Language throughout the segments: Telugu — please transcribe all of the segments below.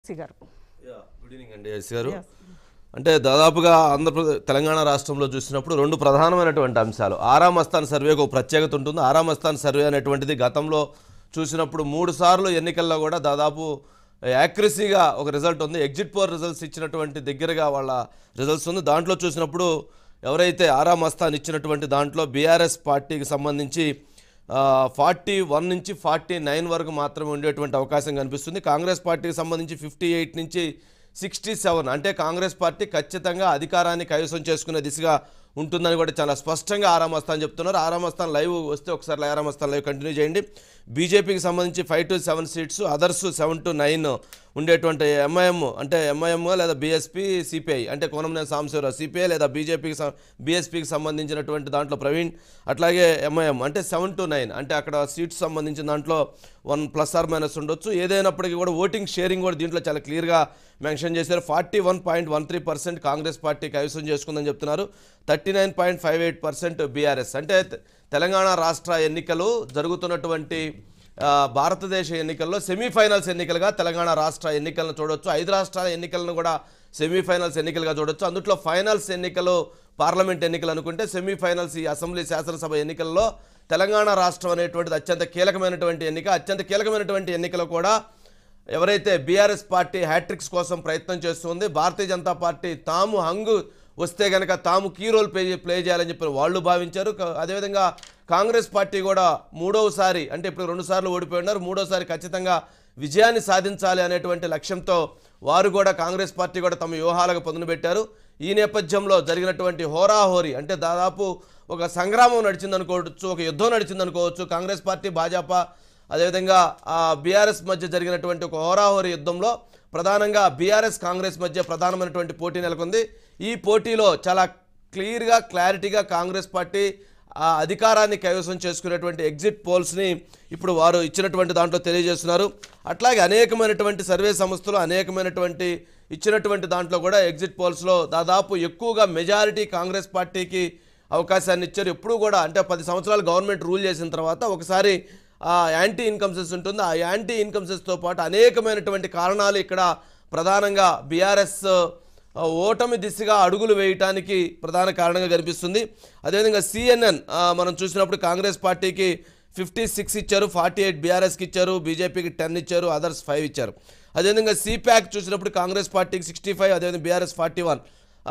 సి గారు గుడ్ ఈవినింగ్ అండి ఎస్ గారు అంటే దాదాపుగా ఆంధ్రప్రదేశ్ తెలంగాణ రాష్ట్రంలో చూసినప్పుడు రెండు ప్రధానమైనటువంటి అంశాలు ఆరామ్ అస్థాన్ సర్వేకు ఒక ప్రత్యేకత ఉంటుంది ఆరామ్ అస్థాన్ సర్వే అనేటువంటిది గతంలో చూసినప్పుడు మూడు సార్లు ఎన్నికల్లో కూడా దాదాపు యాక్యురసీగా ఒక రిజల్ట్ ఉంది ఎగ్జిట్ పోల్ రిజల్ట్స్ ఇచ్చినటువంటి దగ్గరగా వాళ్ళ రిజల్ట్స్ ఉంది దాంట్లో చూసినప్పుడు ఎవరైతే ఆరామ్ అస్థాన్ ఇచ్చినటువంటి దాంట్లో బీఆర్ఎస్ పార్టీకి సంబంధించి ఫార్టీ వన్ నుంచి ఫార్టీ నైన్ వరకు మాత్రమే ఉండేటువంటి అవకాశం కనిపిస్తుంది కాంగ్రెస్ పార్టీకి సంబంధించి ఫిఫ్టీ ఎయిట్ నుంచి సిక్స్టీ సెవెన్ అంటే కాంగ్రెస్ పార్టీ ఖచ్చితంగా అధికారాన్ని కైవసం చేసుకునే దిశగా ఉంటుందని కూడా చాలా స్పష్టంగా ఆరామస్థాన్ చెప్తున్నారు ఆరామస్థాన్ లైవ్ వస్తే ఒకసారి ఆరామస్థాన్ లైవ్ కంటిన్యూ చేయండి బీజేపీకి సంబంధించి five to seven seats others seven to nine ఉండేటువంటి ఎంఐఎం అంటే ఎంఐఎం లేదా బీఎస్పీ సిపిఐ అంటే కోనంనేని సాంబశివరావు సిపిఐ లేదా బీజేపీకి బీఎస్పీకి సంబంధించినటువంటి దాంట్లో ప్రవీణ్ అట్లాగే ఎంఐఎం అంటే సెవెన్ టు నైన్ అంటే అక్కడ సీట్స్ సంబంధించిన దాంట్లో వన్ ప్లస్ ఆర్ మైనస్ ఉండొచ్చు ఏదైనప్పటికీ కూడా ఓటింగ్ షేరింగ్ కూడా దీంట్లో చాలా క్లియర్గా మెన్షన్ చేశారు forty one point one three percent Congress party కైవసం చేసుకుందని చెప్తున్నారు thirty nine point five eight percent BRS అంటే తె- తెలంగాణ రాష్ట్ర ఎన్నికలు జరుగుతున్నటువంటి ఆ, భారతదేశ ఎన్నికల్లో సెమీఫైనల్స్ ఎన్నికలుగా తెలంగాణ రాష్ట్ర ఎన్నికలను చూడొచ్చు ఐదు రాష్ట్రాల ఎన్నికలను కూడా సెమీఫైనల్స్ ఎన్నికలుగా చూడొచ్చు అందులో ఫైనల్స్ ఎన్నికలు పార్లమెంట్ ఎన్నికలు అనుకుంటే సెమీఫైనల్స్ ఈ అసెంబ్లీ శాసనసభ ఎన్నికల్లో తెలంగాణ రాష్ట్రం అనేటువంటిది అత్యంత కీలకమైనటువంటి ఎన్నిక అత్యంత కీలకమైనటువంటి ఎన్నికలు కూడా ఎవరైతే బీఆర్ఎస్ పార్టీ హ్యాట్రిక్స్ కోసం ప్రయత్నం చేస్తుంది భారతీయ జనతా పార్టీ తాము హంగు వస్తే కనుక తాము కీ రోల్ ప్లే ప్లే చేయాలని చెప్పి వాళ్ళు భావించారు క- అదేవిధంగా కాంగ్రెస్ పార్టీ కూడా మూడవసారి అంటే ఇప్పుడు రెండు సార్లు ఓడిపోయి ఉన్నారు మూడోసారి ఖచ్చితంగా విజయాన్ని సాధించాలి అనేటువంటి లక్ష్యంతో వారు కూడా కాంగ్రెస్ పార్టీ కూడా తమ వ్యూహాలకు పదును పెట్టారు ఈ నేపథ్యంలో జరిగినటువంటి హోరాహోరీ అంటే దాదాపు ఒక సంగ్రామం నడిచిందనుకోవచ్చు ఒక యుద్ధం నడిచిందనుకోవచ్చు కాంగ్రెస్ పార్టీ భాజపా అదేవిధంగా ఆ బీఆర్ఎస్ మధ్య జరిగినటువంటి ఒక హోరాహోరీ యుద్ధంలో ప్రధానంగా బీఆర్ఎస్ కాంగ్రెస్ మధ్య ప్రధానమైనటువంటి పోటీ నెలకొంది ఈ పోటీలో చాలా క్లియర్గా క్లారిటీగా కాంగ్రెస్ పార్టీ ఆ అధికారాన్ని కైవసం చేసుకునేటువంటి ఎగ్జిట్ పోల్స్ని ఇప్పుడు వారు ఇచ్చినటువంటి దాంట్లో తెలియజేస్తున్నారు అట్లాగే అనేకమైనటువంటి సర్వే సంస్థలు అనేకమైనటువంటి ఇచ్చినటువంటి దాంట్లో కూడా ఎగ్జిట్ పోల్స్లో దాదాపు ఎక్కువగా మెజారిటీ కాంగ్రెస్ పార్టీకి అవకాశాన్ని ఇచ్చారు ఎప్పుడు కూడా అంటే పది సంవత్సరాలు గవర్నమెంట్ రూల్ చేసిన తర్వాత ఒకసారి ఆ యాంటీ ఇన్కమ్ సెస్ ఉంటుంది ఆ యాంటీ ఇన్కమ్ సెస్తో పాటు అనేకమైనటువంటి కారణాలు ఇక్కడ ప్రధానంగా బీఆర్ఎస్ ఓటమి దిశగా అడుగులు వేయటానికి ప్రధాన కారణంగా కనిపిస్తుంది అదేవిధంగా సిఎన్ఎన్ మనం చూసినప్పుడు కాంగ్రెస్ పార్టీకి ఫిఫ్టీ సిక్స్ ఇచ్చారు ఫార్టీ ఎయిట్ బీఆర్ఎస్కి ఇచ్చారు బీజేపీకి టెన్ ఇచ్చారు అదర్స్ ఫైవ్ ఇచ్చారు అదేవిధంగా సిప్యాక్ చూసినప్పుడు కాంగ్రెస్ పార్టీకి సిక్స్టీ ఫైవ్ అదేవిధంగా BRS forty one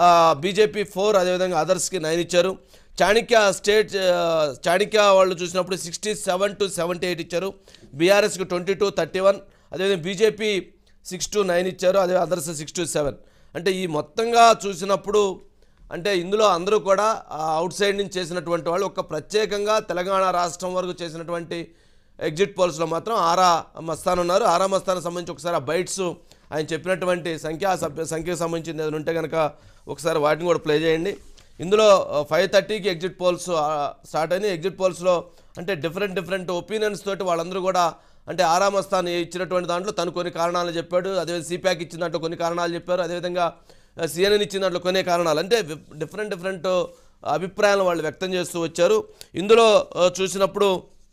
BJP four అదేవిధంగా అదర్స్కి నైన్ ఇచ్చారు చాణిక్య స్టేట్ ఆ, చాణిక్య వాళ్ళు చూసినప్పుడు sixty seven to seventy eight ఇచ్చారు బీఆర్ఎస్కి ట్వంటీ టూ థర్టీ వన్ అదేవిధంగా బీజేపీ సిక్స్ టు నైన్ ఇచ్చారు అదే అదర్స్ సిక్స్ టు సెవెన్ అంటే ఈ మొత్తంగా చూసినప్పుడు అంటే ఇందులో అందరూ కూడా అవుట్ సైడ్ నుంచి చేసినటువంటి వాళ్ళు ఒక ప్రత్యేకంగా తెలంగాణ రాష్ట్రం వరకు చేసినటువంటి ఎగ్జిట్ పోల్స్లో మాత్రం ఆరా మస్తాన్ ఉన్నారు ఆరా మస్తాన్ సంబంధించి ఒకసారి ఆ బైట్స్ ఆయన చెప్పినటువంటి సంఖ్యా సభ్య సంఖ్యకు సంబంధించింది ఏదైనా ఉంటే కనుక ఒకసారి వాటిని కూడా ప్లే చేయండి ఇందులో ఫైవ్ థర్టీకి ఎగ్జిట్ పోల్స్ స్టార్ట్ అయినాయి ఎగ్జిట్ పోల్స్లో అంటే డిఫరెంట్ డిఫరెంట్ ఒపీనియన్స్ తోటి వాళ్ళందరూ కూడా అంటే ఆరామస్థాన్ ఇచ్చినటువంటి దాంట్లో తను కొన్ని కారణాలు చెప్పాడు అదేవిధంగా సిప్యాక్ ఇచ్చిన దాంట్లో కొన్ని కారణాలు చెప్పారు అదేవిధంగా సిఎన్ఎన్ ఇచ్చిన దాంట్లో కొన్ని కారణాలు అంటే డిఫరెంట్ డిఫరెంట్ అభిప్రాయాలను వాళ్ళు వ్యక్తం చేస్తూ వచ్చారు ఇందులో ఆ, చూసినప్పుడు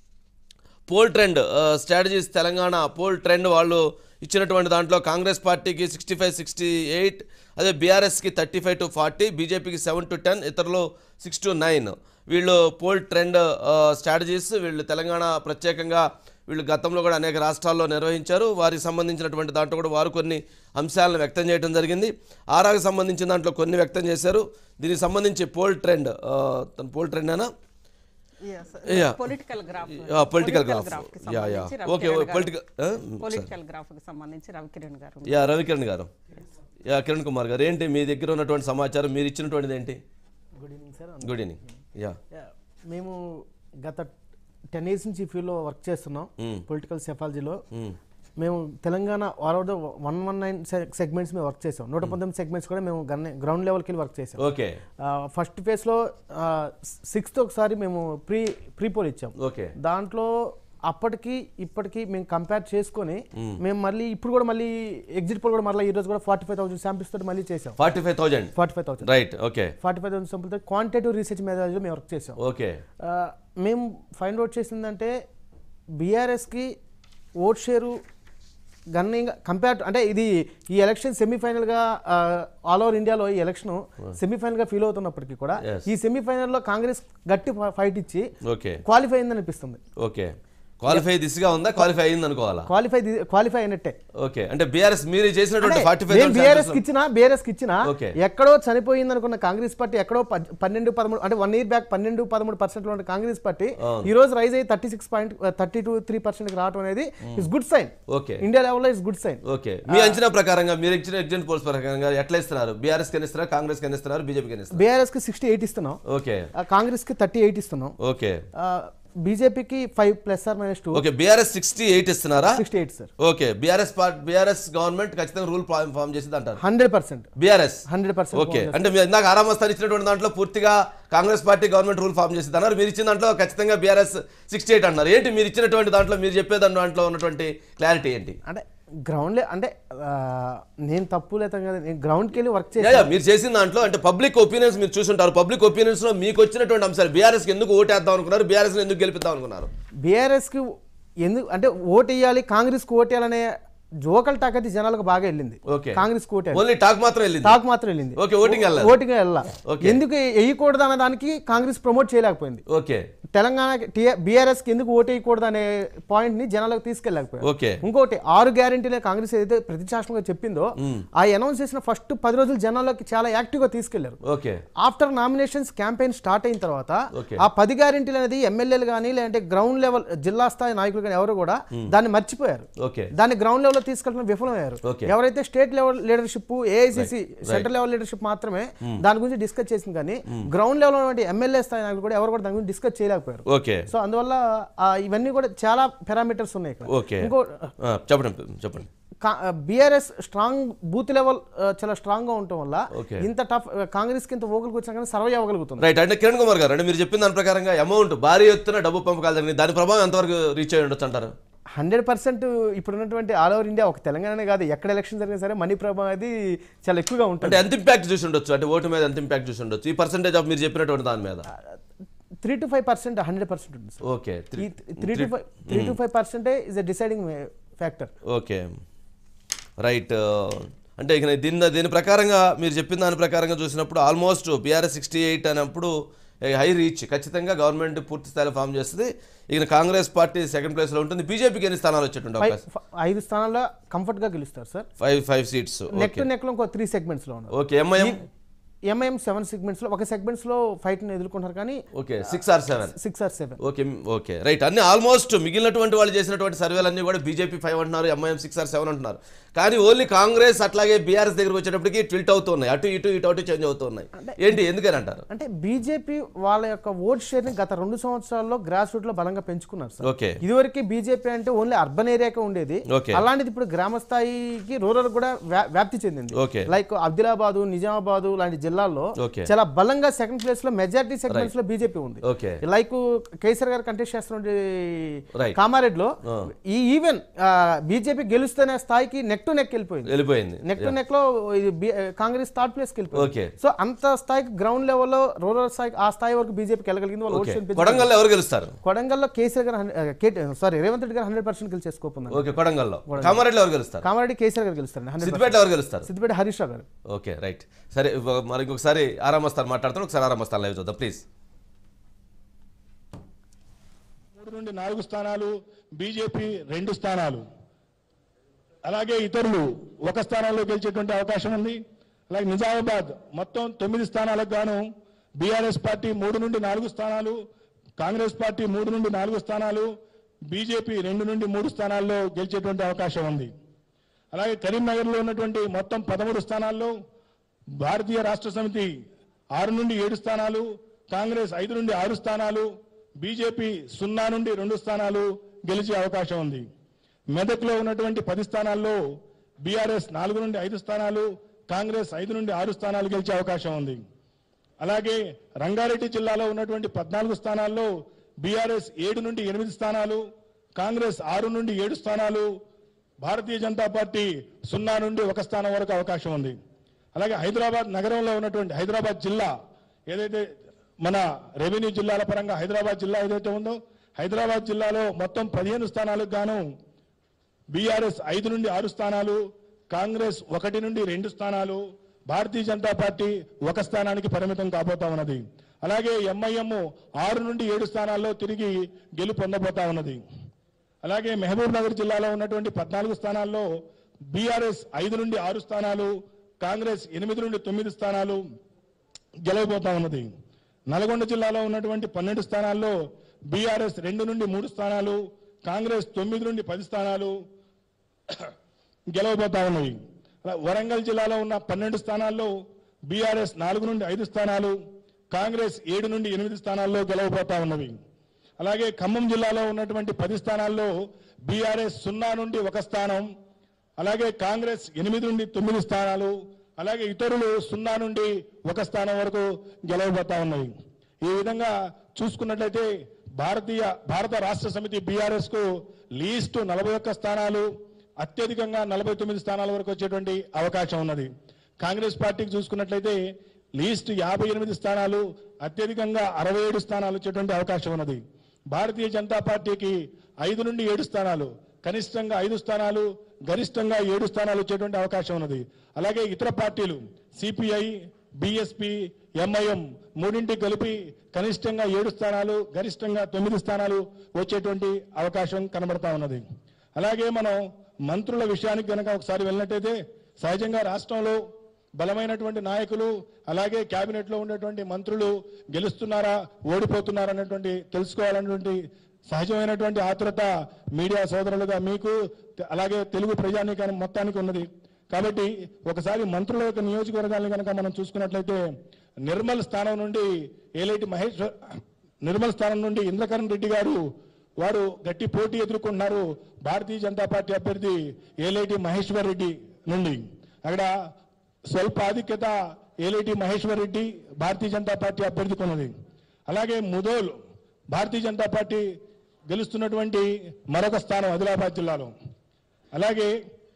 poll trend strategies Telangana poll trend వాళ్ళు ఇచ్చినటువంటి దాంట్లో కాంగ్రెస్ పార్టీకి సిక్స్టీ ఫైవ్ సిక్స్టీ ఎయిట్ అదే బీఆర్ఎస్కి థర్టీ ఫైవ్ టు ఫార్టీ బీజేపీకి సెవెన్ టు టెన్ ఇతరులు సిక్స్ టు నైన్ వీళ్ళు పోల్ ట్రెండ్ స్ట్రాటజీస్ వీళ్ళు తెలంగాణ ప్రత్యేకంగా వీళ్ళు గతంలో కూడా అనేక రాష్ట్రాల్లో నిర్వహించారు వారికి సంబంధించినటువంటి దాంట్లో కూడా వారు కొన్ని అంశాలను వ్యక్తం చేయడం జరిగింది ఆరాకు సంబంధించిన దాంట్లో కొన్ని వ్యక్తం చేశారు దీనికి సంబంధించి పోల్ ట్రెండ్ తన పోల్ ట్రెండ్ అయినా Yeah. Political graph political graph ya ya okay political political graph కి సంబంధించి రవికిరణ్ గారు యా రవికిరణ్ గారు యా కిరణ్ కుమార్ గారు ఏంటి మీ దగ్గర ఉన్నటువంటి సమాచారం మీరు ఇచ్చినటువంటిది ఏంటి good evening sir good evening ya మేము గత టెన్ ఇయర్స్ నుంచి ఈ ఫీల్డ్లో వర్క్ చేస్తున్నాం పొలిటికల్ సెఫాలజీలో మేము Telangana all over the one one nine segments మేము వర్క్ చేసాం నూట పంతొమ్మిది సెగ్మెంట్స్ కూడా మేము గ్రౌండ్ లెవెల్కి వెళ్ళి వర్క్ చేసాం ఓకే ఫస్ట్ ఫేజ్లో సిక్స్త్ ఒకసారి మేము ప్రీ ప్రీ పోల్ ఇచ్చాం ఓకే దాంట్లో అప్పటికి ఇప్పటికి మేము కంపేర్ చేసుకొని మేము మళ్ళీ ఇప్పుడు కూడా మళ్ళీ ఎగ్జిట్ పోల్ కూడా మళ్ళీ ఈ రోజు కూడా ఫార్టీ ఫైవ్ థౌసండ్ శాంపిల్స్ తోటి మళ్ళీ చేసాం forty five thousand forty five thousand right okay forty five thousand sample quantitative research మెథడాలజీలో మేము వర్క్ చేసాం ఓకే ఆ, మేము ఫైండ్ అవుట్ చేసిందంటే బీఆర్ఎస్కి ఓట్ షేరు గన్నింగ్ కంపేర్ అంటే ఇది ఈ ఎలక్షన్ సెమీఫైనల్గా ఆల్ ఓవర్ ఇండియాలో ఈ ఎలక్షన్ సెమీఫైనల్గా ఫీల్ అవుతున్నప్పటికీ కూడా Yes. ఈ సెమీఫైనల్లో కాంగ్రెస్ గట్టి ఫైట్ ఇచ్చి ఓకే క్వాలిఫై అయిందని అనిపిస్తుంది ఓకే క్వాలిఫై దిశగా ఉందా క్వాలిఫై అయింది అనుకోవాలా క్వాలిఫై క్వాలిఫై అయినట్టే ఓకే అంటే బీఆర్ఎస్ మీరు చేసినటువంటి ఫార్టీ బీఆర్ఎస్ కి ఫైవ్ ఇచ్చిన బీఆర్ఎస్ కి ఇచ్చిన Okay. ఎక్కడో చనిపోయింది అనుకున్న కాంగ్రెస్ పార్టీ ఎక్కడో పద్- పన్నెండు పదమూడు అంటే వన్ ఇయర్ బ్యాక్ పన్నెండు పదమూడు పర్సెంట్ ఉన్న కాంగ్రెస్ పార్టీ ఈ రోజు రైజ్ అయ్యి thirty six point thirty two three percent రావడం అనేది is good sign okay India లెవెల్లో ఇస్ గుడ్ సైన్ ఓకే మీ అంచనా ప్రకారంగా మీరు ఇచ్చిన ఎగ్జిట్ పోల్స్ ప్రకారంగా ఎట్లా ఇస్తున్నారు బీఆర్ఎస్ కి ఇస్తున్నారు కాంగ్రెస్ కి ఇస్తున్నారు బీజేపీకి ఇస్తున్నారు బీఆర్ఎస్ కి సిక్స్టీ ఎయిట్ ఇస్తున్నాం ఓకే కాంగ్రెస్ కి థర్టీ ఎయిట్ ఇస్తున్నాం ఓకే బీజేపీకి five plus or minus two okay BRS sixty eight ఇస్తున్నారా sixty eight sir okay BRS part BRS government ఖచ్చితంగా రూల్ ఫామ్ చేసింది అంటారు hundred percent BRS hundred percent okay అంటే మీరు ఇందాక ఆరామస్థాన్ ఇచ్చినటువంటి దాంట్లో పూర్తిగా Congress party government rule form చేసింది అన్నారు మీరు ఇచ్చిన దాంట్లో ఖచ్చితంగా బీఆర్ఎస్ సిక్స్టీ ఎయిట్ అన్నారు ఏంటి మీరు ఇచ్చినటువంటి దాంట్లో మీరు చెప్పే దాంట్లో ఉన్నటువంటి క్లారిటీ ఏంటి అంటే గ్రౌండ్ అంటే ఆ, నేను తప్పు లేదా కదా నేను గ్రౌండ్కి వెళ్ళి వర్క్ చేసి యా, యా, మీరు చేసిన దాంట్లో అంటే పబ్లిక్ ఒపీనియన్స్ మీరు చూసుంటారు పబ్లిక్ ఒపీనియన్స్ లో మీకు వచ్చినటువంటి అంశాలు బీఆర్ఎస్ కి ఎందుకు ఓటేద్దాం అనుకున్నారు బీఆర్ఎస్ ఎందుకు గెలిపిద్దాం అనుకున్నారు బీఆర్ఎస్కి ఎందుకు అంటే ఓటు వేయాలి కాంగ్రెస్కి ఓటు వేయాలనే జోకల్ టాక్ అయితే జనాలకు బాగా వెళ్ళింది okay Congress vote only talk మాత్రం వెళ్ళింది టాక్ మాత్రం వెళ్ళింది ఓకే ఓటింగ్ వెళ్ళాలి ఓటింగ్ వెళ్ళా ఓకే. ఎందుకు వేయకూడదు అనే దానికి కాంగ్రెస్ ప్రమోట్ చేయలేకపోయింది ఓకే తెలంగాణ బీఆర్ఎస్ కి ఎందుకు ఓటు వేయకూడదు అనే పాయింట్ ని జనాలకు తీసుకెళ్ళలేకపోయారు ఓకే ఇంకోటి ఆరు గ్యారెంటీలే కాంగ్రెస్ ఏదైతే ప్రతిశాసనంగా చెప్పిందో ఆ అనౌన్స్ చేసిన ఫస్ట్ పది రోజులు జనాల్లోకి చాలా యాక్టివ్ గా తీసుకెళ్లారు okay after nominations campaign start అయిన తర్వాత Okay. ఆ పది గ్యారెంటీలు అనేది ఎమ్మెల్యేలు కానీ లేదంటే గ్రౌండ్ లెవెల్ జిల్లా స్థాయి నాయకులు కానీ ఎవరు కూడా దాన్ని మర్చిపోయారు ఓకే దాన్ని గ్రౌండ్ లెవెల్ లో తీసుకెళ్ళడం విఫలమయ్యారు Okay. ఎవరైతే state level leadership AICC central level leadership మాత్రమే దాని గురించి డిస్కస్ చేసింది కానీ గ్రౌండ్ లెవెల్ ఉన్నటువంటి ఎమ్మెల్యే స్థాయి నాయకులు కూడా ఎవరు కూడా దాని గురించి డిస్కస్ చేయలేకపోయారు ఓకే సో అందువల్ల ఆ, ఇవన్నీ కూడా చాలా పారామీటర్స్ ఉన్నాయి ఇక్కడ ఓకే ఇంకో ఆ, చెప్పండి చెప్పండి బీఆర్ఎస్ స్ట్రాంగ్ బూత్ లెవెల్ చాలా స్ట్రాంగ్ గా ఉండటం వల్ల Okay. ఇంత టఫ్ కాంగ్రెస్ కి ఇంత ఓకలికి వచ్చినా కానీ సర్వే అవ్వగలుగుతుంది రైట్ అంటే కిరణ్ కుమార్ గారు అంటే మీరు చెప్పిన దాని ప్రకారంగా అమౌంట్ భారీ ఎత్తున డబ్బు పంపకాలు జరిగింది దాని ప్రభావం ఎంతవరకు రీచ్ అయ్యి ఉండొచ్చు అంటారు హండ్రెడ్ పర్సెంట్ ఇప్పుడు ఉన్నటువంటి ఆల్ ఓవర్ ఇండియా ఒక తెలంగాణనే కాదు ఎక్కడ ఎలక్షన్ జరిగినా సరే మనీ ప్రభావం అది చాలా ఎక్కువగా ఉంటుంది అంటే ఎంత ఇంపాక్ట్ చూసి ఉండొచ్చు అంటే ఓటు మీద ఎంత ఇంపాక్ట్ చూసి ఉండొచ్చు ఈ పర్సెంటేజ్ ఆఫ్ మీరు చెప్పినటువంటి దాని మీద three to five percent hundred percent ఉంటుంది సార్ ఓకే ఈ three to five three to five పర్సెంటే is a deciding factor okay right అంటే ఇక దీని దీని ప్రకారంగా మీరు చెప్పిన దాని ప్రకారంగా చూసినప్పుడు ఆల్మోస్ట్ బీఆర్ఎస్ సిక్స్టీ ఎయిట్ అనేప్పుడు హై రీచ్ ఖచ్చితంగా గవర్నమెంట్ పూర్తి స్థాయిలో ఫామ్ చేస్తుంది ఇక కాంగ్రెస్ పార్టీ సెకండ్ ప్లేస్లో ఉంటుంది బీజేపీకి ఎన్ని స్థానాలు వచ్చేటువంటి అవకాశం ఐదు స్థానాల్లో కంఫర్ట్ గా గెలుస్తారు sir five five seats neck to neck లో ఇంకో త్రీ సెగ్మెంట్స్ లో ఉన్నారు okay MIM MIM seven segments లో ఒక సెగ్మెంట్స్ లో ఫైట్ ని ఎదుర్కొంటారు కానీ okay six or seven six or seven okay okay right అన్ని ఆల్మోస్ట్ మిగిలినటువంటి వాళ్ళు చేసినటువంటి సర్వేలు అన్ని కూడా బీజేపీ ఫైవ్ అంటున్నారు ఎంఐఎం సిక్స్ ఆర్ సెవెన్ అంటున్నారు కానీ ఓన్లీ కాంగ్రెస్ అట్లాగే బీఆర్ఎస్ దగ్గరకు వచ్చేటప్పటికి ట్విల్ట్ అవుతున్నాయి అటు ఇటు ఇటు అటు చేంజ్ అవుతున్నాయి ఏంటి ఎందుకని అంటారు అంటే బీజేపీ వాళ్ళ యొక్క ఓట్ షేర్ ని గత రెండు సంవత్సరాల్లో గ్రాస్ రూట్ లో బలంగా పెంచుకున్నారు సార్ ఓకే ఇదివరకు బీజేపీ అంటే ఓన్లీ అర్బన్ ఏరియాకే ఉండేది Okay. అలాంటిది ఇప్పుడు గ్రామ స్థాయికి రూరల్ కూడా వ్యా- వ్యాప్తి చెందింది Okay. లైక్ ఆదిలాబాదు నిజామాబాదు లాంటి జిల్లాల్లో Okay. చాలా బలంగా సెకండ్ ప్లేస్ లో మెజారిటీ సెగ్మెంట్స్ లో బీజేపీ ఉంది ఓకే లైక్ కేసీఆర్ గారు కంటెస్ట్ చేస్తున్న Right. కామారెడ్డిలో ఈ ఈవెన్ బీజేపీ గెలుస్తున్న స్థాయికి నెక్ టు నెక్ వెళ్ళిపోయింది వెళ్ళిపోయింది నెక్ టు నెక్ లో ఇది బి- కాంగ్రెస్ థర్డ్ ప్లేస్ కి వెళ్ళిపోయింది ఓకే సో అంత స్థాయికి గ్రౌండ్ లెవెల్లో రూరల్ స్థాయికి ఆ స్థాయి వరకు బీజేపీకి వెళ్ళగలిగింది వాళ్ళు ఓట్ ఓకే షేర్ పెంచుకున్నారు. కొడంగల్లో ఎవరు గెలుస్తారు కొడంగల్లో కేసీఆర్ గారు సారీ రేవంత్ రెడ్డి గారు హండ్రెడ్ పర్సెంట్ గెలిచేసుకోపోతున్నారు ఓకే కొడంగల్లో కామారెడ్డిలో ఎవరు గెలుస్తారు కామారెడ్డి కేసీఆర్ గారు గెలుస్తారు హండ్రెడ్ సిద్దిపేటలో ఎవరు గెలుస్తారు సిద్దిపేట హరీష్ రావు గారు ఓకే రైట్ సరే ఇవ్వ- మరి ఇంకొకసారి ఆరామస్తాను మాట్లాడుతాను ఒకసారి ఆరామస్తాను లైవ్ చూద్దాం ప్లీజ్ మూడు నుండి నాలుగు స్థానాలు బీజేపీ రెండు స్థానాలు అలాగే ఇతరులు ఒక స్థానంలో గెలిచేటువంటి అవకాశం ఉంది అలాగే నిజామాబాద్ మొత్తం తొమ్మిది స్థానాలకు గాను బీఆర్ఎస్ పార్టీ మూడు నుండి నాలుగు స్థానాలు కాంగ్రెస్ పార్టీ మూడు నుండి నాలుగు స్థానాలు బీజేపీ రెండు నుండి మూడు స్థానాల్లో గెలిచేటువంటి అవకాశం ఉంది అలాగే కరీంనగర్లో ఉన్నటువంటి మొత్తం పదమూడు స్థానాల్లో భారతీయ రాష్ట్ర సమితి ఆరు నుండి ఏడు స్థానాలు కాంగ్రెస్ ఐదు నుండి ఆరు స్థానాలు బీజేపీ సున్నా నుండి రెండు స్థానాలు గెలిచే అవకాశం ఉంది మెదక్లో ఉన్నటువంటి పది స్థానాల్లో బీఆర్ఎస్ నాలుగు నుండి ఐదు స్థానాలు కాంగ్రెస్ ఐదు నుండి ఆరు స్థానాలు గెలిచే అవకాశం ఉంది అలాగే రంగారెడ్డి జిల్లాలో ఉన్నటువంటి పద్నాలుగు స్థానాల్లో బీఆర్ఎస్ ఏడు నుండి ఎనిమిది స్థానాలు కాంగ్రెస్ ఆరు నుండి ఏడు స్థానాలు భారతీయ జనతా పార్టీ సున్నా నుండి ఒక స్థానం వరకు అవకాశం ఉంది అలాగే హైదరాబాద్ నగరంలో ఉన్నటువంటి హైదరాబాద్ జిల్లా ఏదైతే మన రెవెన్యూ జిల్లాల పరంగా హైదరాబాద్ జిల్లా ఏదైతే ఉందో హైదరాబాద్ జిల్లాలో మొత్తం పదిహేను స్థానాలకు గాను బీఆర్ఎస్ ఐదు నుండి ఆరు స్థానాలు కాంగ్రెస్ ఒకటి నుండి రెండు స్థానాలు భారతీయ జనతా పార్టీ ఒక స్థానానికి పరిమితం కాబోతా ఉన్నది అలాగే ఎంఐఎం ఆరు నుండి ఏడు స్థానాల్లో తిరిగి గెలుపు పొందబోతా ఉన్నది అలాగే మహబూబ్ నగర్ జిల్లాలో ఉన్నటువంటి పద్నాలుగు స్థానాల్లో బీఆర్ఎస్ ఐదు నుండి ఆరు స్థానాలు కాంగ్రెస్ ఎనిమిది నుండి తొమ్మిది స్థానాలు గెలవబోతా ఉన్నది నల్గొండ జిల్లాలో ఉన్నటువంటి పన్నెండు స్థానాల్లో బీఆర్ఎస్ రెండు నుండి మూడు స్థానాలు కాంగ్రెస్ తొమ్మిది నుండి పది స్థానాలు గెలవబోతా ఉన్నవి అలా వరంగల్ జిల్లాలో ఉన్న పన్నెండు స్థానాల్లో బీఆర్ఎస్ నాలుగు నుండి ఐదు స్థానాలు కాంగ్రెస్ ఏడు నుండి ఎనిమిది స్థానాల్లో గెలవబోతా ఉన్నవి అలాగే ఖమ్మం జిల్లాలో ఉన్నటువంటి పది స్థానాల్లో బీఆర్ఎస్ సున్నా నుండి ఒక స్థానం అలాగే కాంగ్రెస్ ఎనిమిది నుండి తొమ్మిది స్థానాలు అలాగే ఇతరులు సున్నా నుండి ఒక స్థానం వరకు గెలవబోతా ఉన్నాయి ఈ విధంగా చూసుకున్నట్లయితే భారతీయ భారత రాష్ట్ర సమితి బీఆర్ఎస్ కు లీస్ట్ నలభై ఒక్క స్థానాలు అత్యధికంగా నలభై తొమ్మిది స్థానాల వరకు వచ్చేటువంటి అవకాశం ఉన్నది కాంగ్రెస్ పార్టీకి చూసుకున్నట్లయితే లీస్ట్ యాభై ఎనిమిది స్థానాలు అత్యధికంగా అరవై ఏడు స్థానాలు వచ్చేటువంటి అవకాశం ఉన్నది భారతీయ జనతా పార్టీకి ఐదు నుండి ఏడు స్థానాలు కనిష్టంగా ఐదు స్థానాలు గరిష్టంగా ఏడు స్థానాలు వచ్చేటువంటి అవకాశం ఉన్నది అలాగే ఇతర పార్టీలు సిపిఐ బిఎస్పి ఎంఐఎం మూడింటి కలిపి కనిష్టంగా ఏడు స్థానాలు గరిష్టంగా తొమ్మిది స్థానాలు వచ్చేటువంటి అవకాశం కనబడతా ఉన్నది అలాగే మనం మంత్రుల విషయానికి గనక ఒకసారి వెళ్ళినట్టయితే సహజంగా రాష్ట్రంలో బలమైనటువంటి నాయకులు అలాగే కేబినెట్ లో ఉండేటువంటి మంత్రులు గెలుస్తున్నారా ఓడిపోతున్నారా అనేటువంటి తెలుసుకోవాలనేటువంటి సహజమైనటువంటి ఆతురత మీడియా సోదరులుగా మీకు తె- అలాగే తెలుగు ప్రజానీకానికి మొత్తానికి ఉన్నది కాబట్టి ఒకసారి మంత్రుల యొక్క నియోజకవర్గాన్ని కనుక మనం చూసుకున్నట్లయితే నిర్మల్ స్థానం నుండి ఏలేటి మహేశ్వర్ నిర్మల్ స్థానం నుండి ఇంద్రకరణ్ రెడ్డి గారు వారు గట్టి పోటీ ఎదుర్కొంటున్నారు భారతీయ జనతా పార్టీ అభ్యర్థి ఏలేటి మహేశ్వర్ రెడ్డి నుండి అక్కడ స్వల్ప ఆధిక్యత ఏలేటి మహేశ్వర్ రెడ్డి భారతీయ జనతా పార్టీ అభ్యర్థికి ఉన్నది అలాగే ముదోల్ భారతీయ జనతా పార్టీ గెలుస్తున్నటువంటి మరొక స్థానం ఆదిలాబాద్ జిల్లాలో అలాగే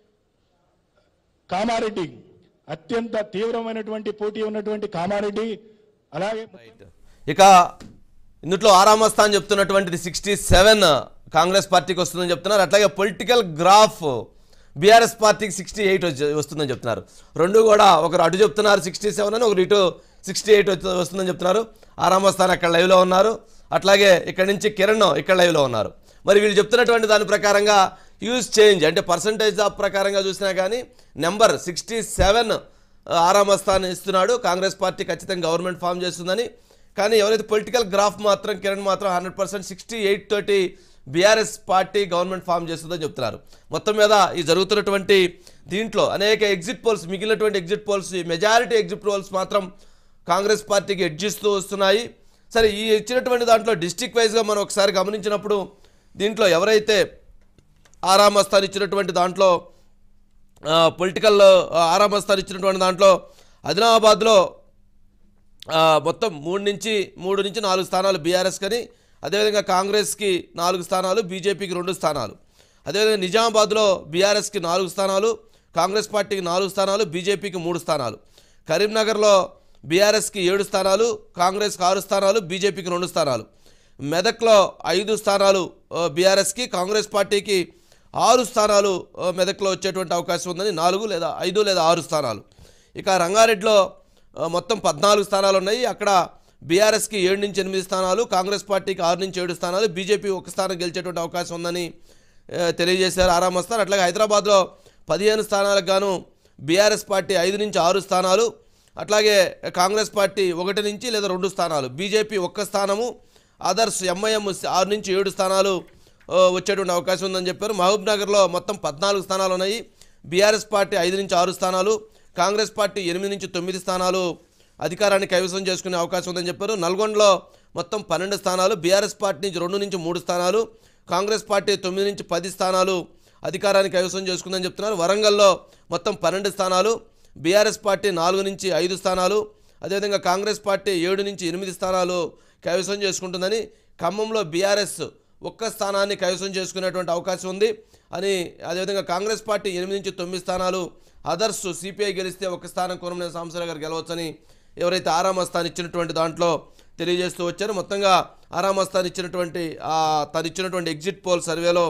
కామారెడ్డి అత్యంత తీవ్రమైనటువంటి పోటీ ఉన్నటువంటి కామారెడ్డి అలాగే ఇక ఇందులో ఆరామ స్థానం చెప్తున్నటువంటిది సిక్స్టీ సెవెన్ కాంగ్రెస్ పార్టీకి వస్తుందని చెప్తున్నారు అట్లాగే పొలిటికల్ గ్రాఫ్ బీఆర్ఎస్ పార్టీకి సిక్స్టీ ఎయిట్ వస్తుందని చెప్తున్నారు రెండు కూడా ఒకరు అటు చెప్తున్నారు సిక్స్టీ సెవెన్ అని ఒకరు ఇటు సిక్స్టీ ఎయిట్ వస్తుందని చెప్తున్నారు ఆరామ స్థానం అక్కడ లైవ్లో ఉన్నారు అట్లాగే ఇక్కడ నుంచి కిరణ్ ఇక్కడ లైవ్లో ఉన్నారు మరి వీళ్ళు చెప్తున్నటువంటి దాని ప్రకారంగా యూజ్ చేంజ్ అంటే పర్సంటేజ్ ఆఫ్ ప్రకారంగా చూసినా కానీ నెంబర్ సిక్స్టీ సెవెన్ ఆరామ స్థానం ఇస్తున్నాడు కాంగ్రెస్ పార్టీ ఖచ్చితంగా గవర్నమెంట్ ఫామ్ చేస్తుందని కానీ ఎవరైతే పొలిటికల్ గ్రాఫ్ మాత్రం కిరణ్ మాత్రం హండ్రెడ్ పర్సెంట్ సిక్స్టీ ఎయిట్ తోటి బీఆర్ఎస్ పార్టీ గవర్నమెంట్ ఫామ్ చేస్తుందని చెప్తున్నారు మొత్తం మీద ఈ జరుగుతున్నటువంటి దీంట్లో అనేక ఎగ్జిట్ పోల్స్ మిగిలినటువంటి exit polls majority exit polls మాత్రం కాంగ్రెస్ పార్టీకి ఎడ్జిస్తూ వస్తున్నాయి సరే ఈ ఇచ్చినటువంటి దాంట్లో డిస్టిక్ వైజ్గా మనం ఒకసారి గమనించినప్పుడు దీంట్లో ఎవరైతే ఆరామస్థాన్ ఇచ్చినటువంటి దాంట్లో పొలిటికల్ ఆరామస్థాన్ ఇచ్చినటువంటి దాంట్లో ఆదిలాబాద్లో ఆ, మొత్తం మూడు నుంచి మూడు నుంచి నాలుగు స్థానాలు బీఆర్ఎస్ కానీ అదేవిధంగా కాంగ్రెస్కి నాలుగు స్థానాలు బీజేపీకి రెండు స్థానాలు అదేవిధంగా నిజామాబాద్లో బీఆర్ఎస్కి నాలుగు స్థానాలు కాంగ్రెస్ పార్టీకి నాలుగు స్థానాలు బీజేపీకి మూడు స్థానాలు కరీంనగర్లో బీఆర్ఎస్కి ఏడు స్థానాలు కాంగ్రెస్కి ఆరు స్థానాలు బీజేపీకి రెండు స్థానాలు మెదక్లో ఐదు స్థానాలు ఆ, బీఆర్ఎస్కి కాంగ్రెస్ పార్టీకి ఆరు స్థానాలు ఆ, మెదక్లో వచ్చేటువంటి అవకాశం ఉందని నాలుగు లేదా ఐదు లేదా ఆరు స్థానాలు ఇక రంగారెడ్డిలో ఆ, మొత్తం పద్నాలుగు స్థానాలు ఉన్నాయి అక్కడ బీఆర్ఎస్కి ఏడు నుంచి ఎనిమిది స్థానాలు కాంగ్రెస్ పార్టీకి ఆరు నుంచి ఏడు స్థానాలు బీజేపీ ఒక స్థానం గెలిచేటువంటి అవకాశం ఉందని ఆ, తెలియజేశారు ఆరామస్తారు అట్లాగే హైదరాబాద్లో పదిహేను స్థానాలకు గాను బీఆర్ఎస్ పార్టీ ఐదు నుంచి ఆరు స్థానాలు అట్లాగే కాంగ్రెస్ పార్టీ ఒకటి నుంచి లేదా రెండు స్థానాలు బీజేపీ ఒక్క స్థానము అదర్స్ ఎంఐఎం ఆరు నుంచి ఏడు స్థానాలు ఆ, వచ్చేటువంటి అవకాశం ఉందని చెప్పారు మహబూబ్ నగర్లో మొత్తం పద్నాలుగు స్థానాలు ఉన్నాయి బీఆర్ఎస్ పార్టీ ఐదు నుంచి ఆరు స్థానాలు కాంగ్రెస్ పార్టీ ఎనిమిది నుంచి తొమ్మిది స్థానాలు అధికారాన్ని కైవసం చేసుకునే అవకాశం ఉందని చెప్పారు నల్గొండలో మొత్తం పన్నెండు స్థానాలు బీఆర్ఎస్ పార్టీ నుంచి రెండు నుంచి మూడు స్థానాలు కాంగ్రెస్ పార్టీ తొమ్మిది నుంచి పది స్థానాలు అధికారాన్ని కైవసం చేసుకుందని చెప్తున్నారు వరంగల్లో మొత్తం పన్నెండు స్థానాలు బీఆర్ఎస్ పార్టీ నాలుగు నుంచి ఐదు స్థానాలు అదేవిధంగా కాంగ్రెస్ పార్టీ ఏడు నుంచి ఎనిమిది స్థానాలు కైవసం చేసుకుంటుందని ఖమ్మంలో బీఆర్ఎస్ ఒక్క స్థానాన్ని కైవసం చేసుకునేటువంటి అవకాశం ఉంది అని అదేవిధంగా కాంగ్రెస్ పార్టీ ఎనిమిది నుంచి తొమ్మిది స్థానాలు అదర్స్ సిపిఐ గెలిస్తే ఒక స్థానం కొనమనే సాంబశివరావు గారు గెలవచ్చని ఎవరైతే ఆరామస్థాన్ ఇచ్చినటువంటి దాంట్లో తెలియజేస్తూ వచ్చారో మొత్తంగా ఆరామస్థాన్ ఇచ్చినటువంటి ఆ తను ఇచ్చినటువంటి ఎగ్జిట్ పోల్ సర్వేలో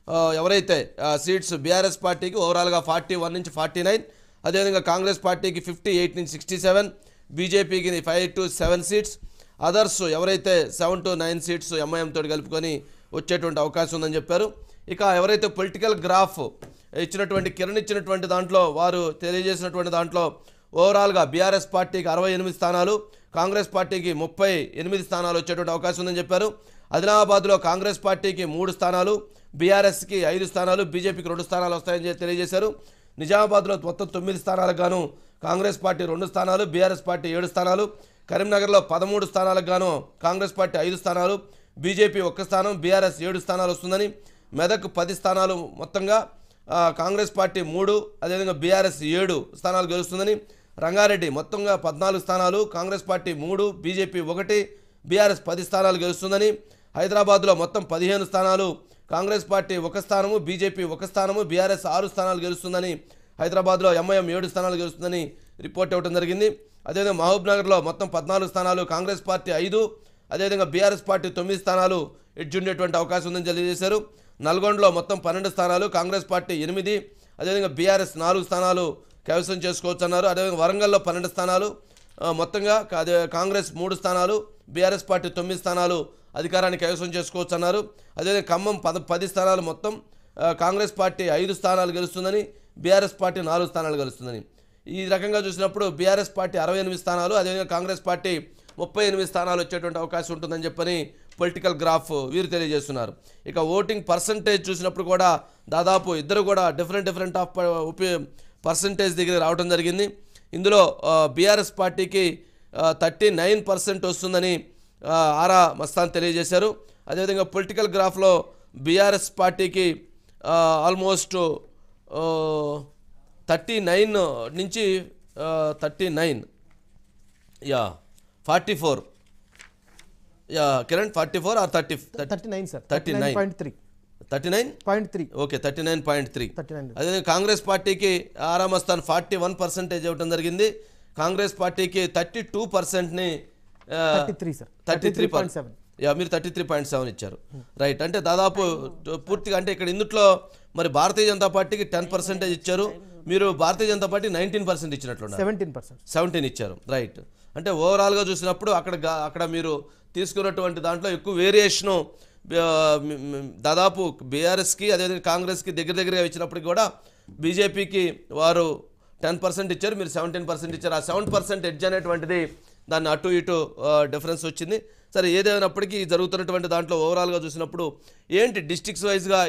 ఆ, ఎవరైతే సీట్స్ బీఆర్ఎస్ పార్టీకి ఓవరాల్గా ఫార్టీ వన్ నుంచి ఫార్టీ నైన్ అదేవిధంగా కాంగ్రెస్ పార్టీకి ఫిఫ్టీ ఎయిట్ నుంచి సిక్స్టీ సెవెన్ బీజేపీకి five to seven seats others ఎవరైతే seven to nine seats MIM తోటి కలుపుకొని వచ్చేటువంటి అవకాశం ఉందని చెప్పారు ఇక ఎవరైతే పొలిటికల్ గ్రాఫ్ ఇచ్చినటువంటి కిరణ్ ఇచ్చినటువంటి దాంట్లో వారు తెలియజేసినటువంటి దాంట్లో ఓవరాల్గా బీఆర్ఎస్ పార్టీకి అరవై ఎనిమిది స్థానాలు కాంగ్రెస్ పార్టీకి ముప్పై ఎనిమిది స్థానాలు వచ్చేటువంటి అవకాశం ఉందని చెప్పారు ఆదిలాబాద్లో కాంగ్రెస్ పార్టీకి మూడు స్థానాలు బీఆర్ఎస్కి ఐదు స్థానాలు బీజేపీకి రెండు స్థానాలు వస్తాయని చెప్పి తెలియజేశారు నిజామాబాద్లో మొత్తం తొమ్మిది స్థానాలకు గాను కాంగ్రెస్ పార్టీ రెండు స్థానాలు బీఆర్ఎస్ పార్టీ ఏడు స్థానాలు కరీంనగర్లో పదమూడు స్థానాలకు గాను కాంగ్రెస్ పార్టీ ఐదు స్థానాలు బీజేపీ ఒక్క స్థానం బీఆర్ఎస్ ఏడు స్థానాలు వస్తుందని మెదక్ పది స్థానాలు మొత్తంగా ఆ, కాంగ్రెస్ పార్టీ మూడు అదేవిధంగా బీఆర్ఎస్ ఏడు స్థానాలు గెలుస్తుందని రంగారెడ్డి మొత్తంగా పద్నాలుగు స్థానాలు కాంగ్రెస్ పార్టీ మూడు బీజేపీ ఒకటి బీఆర్ఎస్ పది స్థానాలు గెలుస్తుందని హైదరాబాద్లో మొత్తం పదిహేను స్థానాలు కాంగ్రెస్ పార్టీ ఒక స్థానము బీజేపీ ఒక స్థానము బీఆర్ఎస్ ఆరు స్థానాలు గెలుస్తుందని హైదరాబాద్లో ఎంఐఎం ఏడు స్థానాలు గెలుస్తుందని రిపోర్ట్ ఇవ్వడం జరిగింది అదేవిధంగా మహబూబ్ నగర్లో మొత్తం పద్నాలుగు స్థానాలు కాంగ్రెస్ పార్టీ ఐదు అదేవిధంగా బీఆర్ఎస్ పార్టీ తొమ్మిది స్థానాలు ఎడ్జుండేటువంటి అవకాశం ఉందని తెలియజేశారు నల్గొండలో మొత్తం పన్నెండు స్థానాలు కాంగ్రెస్ పార్టీ ఎనిమిది అదేవిధంగా బీఆర్ఎస్ నాలుగు స్థానాలు కైవసం చేసుకోవచ్చు అన్నారు అదేవిధంగా వరంగల్లో పన్నెండు స్థానాలు ఆ, మొత్తంగా కా- అదే కాంగ్రెస్ మూడు స్థానాలు బీఆర్ఎస్ పార్టీ తొమ్మిది స్థానాలు అధికారాన్ని కైవసం చేసుకోవచ్చు అన్నారు అదేవిధంగా ఖమ్మం పద పది స్థానాలు మొత్తం ఆ, కాంగ్రెస్ పార్టీ ఐదు స్థానాలు గెలుస్తుందని బీఆర్ఎస్ పార్టీ నాలుగు స్థానాలు గెలుస్తుందని ఈ రకంగా చూసినప్పుడు బీఆర్ఎస్ పార్టీ అరవై ఎనిమిది స్థానాలు అదేవిధంగా కాంగ్రెస్ పార్టీ ముప్పై ఎనిమిది స్థానాలు వచ్చేటువంటి అవకాశం ఉంటుందని చెప్పని పొలిటికల్ గ్రాఫ్ వీరు తెలియజేస్తున్నారు ఇక ఓటింగ్ పర్సంటేజ్ చూసినప్పుడు కూడా దాదాపు ఇద్దరు కూడా డిఫరెంట్ డిఫరెంట్ ఆఫ్ ఉపయోగ పర్సంటేజ్ దగ్గర రావడం జరిగింది ఇందులో బీఆర్ఎస్ పార్టీకి థర్టీ నైన్ పర్సెంట్ వస్తుందని ఆ, ఆరా మస్తాన్ తెలియజేశారు అదేవిధంగా పొలిటికల్ గ్రాఫ్లో బీఆర్ఎస్ పార్టీకి ఆల్మోస్ట్ థర్టీ నైన్ నుంచి thirty nine yeah forty four yeah Kiran forty four or thirty thirty nine sir 39. Thirty nine point three thirty nine point three okay thirty nine point three thirty nine అదే కాంగ్రెస్ పార్టీకి ఆరామస్థాన్ ఫార్టీ వన్ పర్సెంటేజ్ ఇవ్వడం జరిగింది కాంగ్రెస్ పార్టీకి థర్టీ టూ పర్సెంట్ని thirty three sir thirty three point seven yeah మీరు థర్టీ త్రీ పాయింట్ సెవెన్ ఇచ్చారు రైట్ అంటే దాదాపు పూర్తిగా అంటే ఇక్కడ ఇందుట్లో మరి భారతీయ జనతా పార్టీకి టెన్ పర్సెంటేజ్ ఇచ్చారు మీరు Bharatiya Janata party nineteen percent ఇచ్చినట్లున్నారు సెవెంటీన్ పర్సెంట్ సెవెంటీన్ ఇచ్చారు రైట్ అంటే ఓవరాల్గా చూసినప్పుడు అక్కడ గా- అక్కడ మీరు తీసుకున్నటువంటి దాంట్లో ఎక్కువ వేరియేషను దాదాపు బీఆర్ఎస్కి అదేవిధంగా కాంగ్రెస్కి దగ్గర దగ్గరగా ఇచ్చినప్పటికీ కూడా బీజేపీకి వారు టెన్ పర్సెంట్ ఇచ్చారు మీరు సెవెంటీన్ పర్సెంట్ ఇచ్చారు ఆ సెవెన్ పర్సెంట్ ఎడ్జ్ అనేటువంటిది దాన్ని అటు ఇటు డిఫరెన్స్ వచ్చింది సరే ఏదేమైనప్పటికీ జరుగుతున్నటువంటి దాంట్లో ఓవరాల్గా చూసినప్పుడు ఏంటి డిస్ట్రిక్ట్స్ వైజ్గా